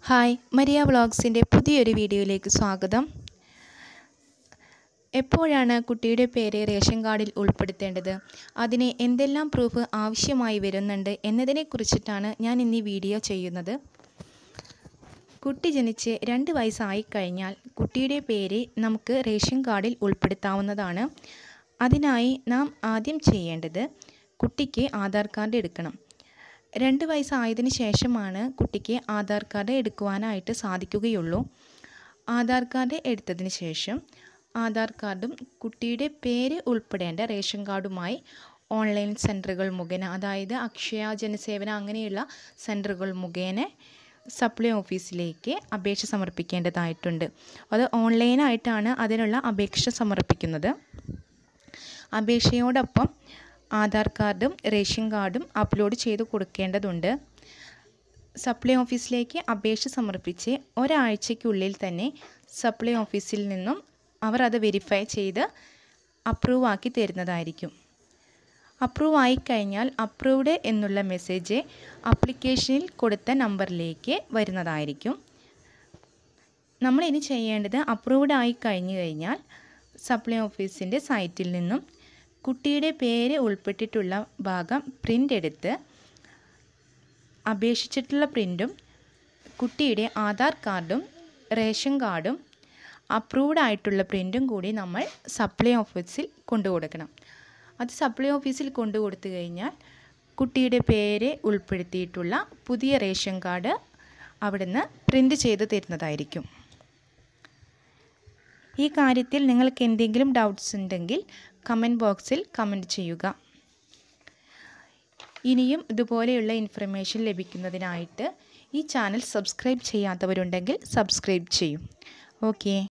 hi Maria വ്ളോഗ്സിൻ്റെ പുതിയൊരു വീഡിയോയിലേക്ക് സ്വാഗതം എപ്പോഴാണ് കുട്ടിയുടെ പേര് റേഷൻ കാർഡിൽ ഉൾപ്പെടുത്തേണ്ടത് അതിന് എന്തെല്ലാം പ്രൂഫ് ആവശ്യമായി വരുന്നുണ്ട് എന്നതിനെക്കുറിച്ചിട്ടാണ് ഞാൻ ഇന്ന് ഈ വീഡിയോ ചെയ്യുന്നത് കുട്ടി ജനിച്ച് രണ്ട് വയസ്സായി കഴിഞ്ഞാൽ കുട്ടിയുടെ പേര് നമുക്ക് റേഷൻ കാർഡിൽ ഉൾപ്പെടുത്താവുന്നതാണ് അതിനായി നാം ആദ്യം ചെയ്യേണ്ടത് കുട്ടിക്ക് ആധാർ കാർഡ് എടുക്കണം രണ്ട് വയസ്സായതിനു ശേഷമാണ് കുട്ടിക്ക് ആധാർ കാർഡ് എടുക്കുവാനായിട്ട് സാധിക്കുകയുള്ളൂ ആധാർ കാർഡ് എടുത്തതിന് ശേഷം ആധാർ കാർഡും കുട്ടിയുടെ പേര് ഉൾപ്പെടേണ്ട റേഷൻ കാർഡുമായി ഓൺലൈൻ സെൻറ്ററുകൾ മുഖേന അതായത് അക്ഷയ ജനസേവന അങ്ങനെയുള്ള സെൻറ്ററുകൾ മുഖേന സപ്ലൈ ഓഫീസിലേക്ക് അപേക്ഷ സമർപ്പിക്കേണ്ടതായിട്ടുണ്ട് അത് ഓൺലൈനായിട്ടാണ് അതിനുള്ള അപേക്ഷ സമർപ്പിക്കുന്നത് അപേക്ഷയോടൊപ്പം ആധാർ കാർഡും റേഷൻ കാർഡും അപ്ലോഡ് ചെയ്ത് കൊടുക്കേണ്ടതുണ്ട് സപ്ലൈ ഓഫീസിലേക്ക് അപേക്ഷ സമർപ്പിച്ച് ഒരാഴ്ചയ്ക്കുള്ളിൽ തന്നെ സപ്ലൈ ഓഫീസിൽ നിന്നും അവർ അത് വെരിഫൈ ചെയ്ത് അപ്രൂവ് ആക്കി തരുന്നതായിരിക്കും അപ്രൂവ് ആയിക്കഴിഞ്ഞാൽ അപ്രൂവ്ഡ് എന്നുള്ള മെസ്സേജ് ആപ്ലിക്കേഷനിൽ കൊടുത്ത നമ്പറിലേക്ക് വരുന്നതായിരിക്കും നമ്മളിനി ചെയ്യേണ്ടത് അപ്രൂവ്ഡ് ആയി കഴിഞ്ഞു കഴിഞ്ഞാൽ സപ്ലൈ ഓഫീസിൻ്റെ സൈറ്റിൽ നിന്നും കുട്ടിയുടെ പേര് ഉൾപ്പെട്ടിട്ടുള്ള ഭാഗം പ്രിൻ്റ് എടുത്ത് അപേക്ഷിച്ചിട്ടുള്ള പ്രിൻറ്റും കുട്ടിയുടെ ആധാർ കാർഡും റേഷൻ കാർഡും അപ്രൂവ്ഡ് ആയിട്ടുള്ള പ്രിൻറ്റും കൂടി നമ്മൾ സപ്ലൈ ഓഫീസിൽ കൊണ്ടു കൊടുക്കണം അത് സപ്ലൈ ഓഫീസിൽ കൊണ്ടു കൊടുത്തു കഴിഞ്ഞാൽ കുട്ടിയുടെ പേര് ഉൾപ്പെടുത്തിയിട്ടുള്ള പുതിയ റേഷൻ കാർഡ് അവിടുന്ന് പ്രിൻ്റ് ചെയ്ത് തരുന്നതായിരിക്കും ഈ കാര്യത്തിൽ നിങ്ങൾക്ക് എന്തെങ്കിലും ഡൗട്ട്സ് ഉണ്ടെങ്കിൽ കമൻറ്റ് ബോക്സിൽ കമൻറ്റ് ചെയ്യുക ഇനിയും ഇതുപോലെയുള്ള ഇൻഫർമേഷൻ ലഭിക്കുന്നതിനായിട്ട് ഈ ചാനൽ സബ്സ്ക്രൈബ് ചെയ്യാത്തവരുണ്ടെങ്കിൽ സബ്സ്ക്രൈബ് ചെയ്യും ഓക്കെ